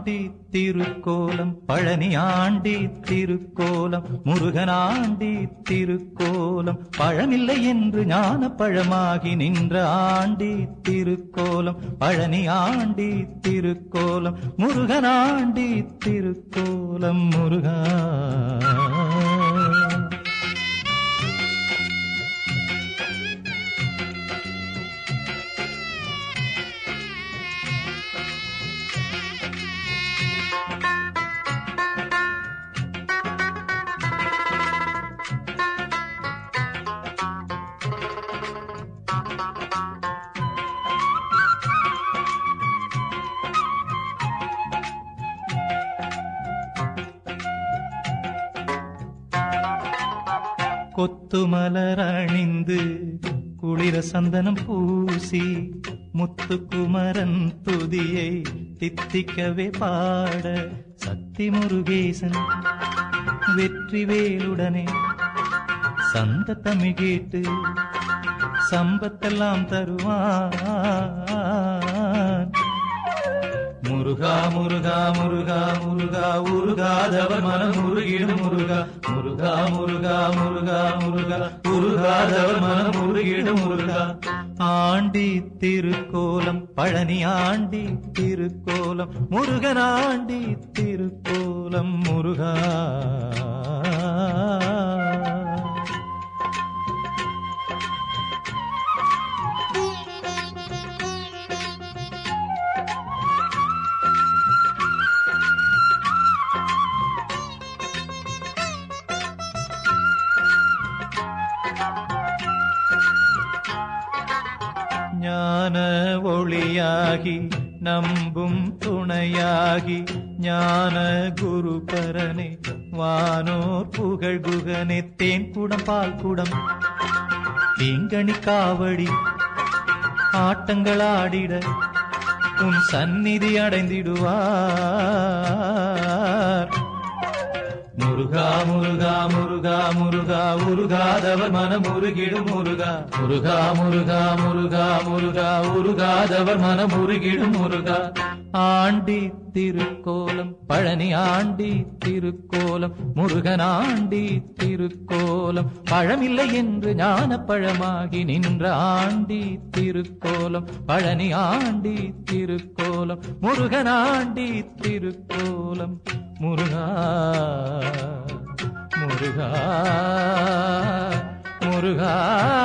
aunty திருக்கோலம் Palani aunty திருக்கோலம் முருகனாண்டி திருக்கோலம் பழமில்லை என்று ஞான பழமாகி நின்ற ஆண்டி திருக்கோலம் பழனி ஆண்டி திருக்கோலம் முருகனாண்டி திருக்கோலம் முருகா கொத்துமலர் அணிந்து குளிர சந்தனம் பூசி முத்துக்குமரன் துதியை தித்திக்கவே பாட சக்தி முருகேசன் வெற்றி வேலுடனே சந்த தமிழ் கேட்டு சம்பத்தெல்லாம் தருவான் முருகா முருகா முருகா முருகா உருகாதவர் மனம் முருகிடும் முருகா முருகா முருகா முருகா முருகா உருகாதவர் மனம் முருகிடும் முருகா ஆண்டி திருக்கோலம் பழனி ஆண்டி திருக்கோலம் முருகன் ஆண்டி திருக்கோலம் முருகா ஞான ஒளியாகி நம்பும் துணையாகி ஞான குரு பரனே வானோர் புகழ் குகனே தேன் குடம் பால் குடம் தீங்கணி காவடி ஆட்டங்களாடிட உன் சந்நிதி அடைந்திடுவார் முருகா முருகா முருகா முருகா உருகாதவர் மனம் உருகிடும் முருகா முருகா முருகா முருகா முருகா உருகாதவர் மனம் உருகிடும் முருகா ஆண்டி திருக்கோலம் பழனி ஆண்டி திருக்கோலம் முருகன் ஆண்டி திருக்கோலம் பழமில்லை என்று ஞான பழமாகி நின்ற ஆண்டி திருக்கோலம் பழனி ஆண்டி திருக்கோலம் முருகன் ஆண்டி திருக்கோலம் முருகா முருகா முருகா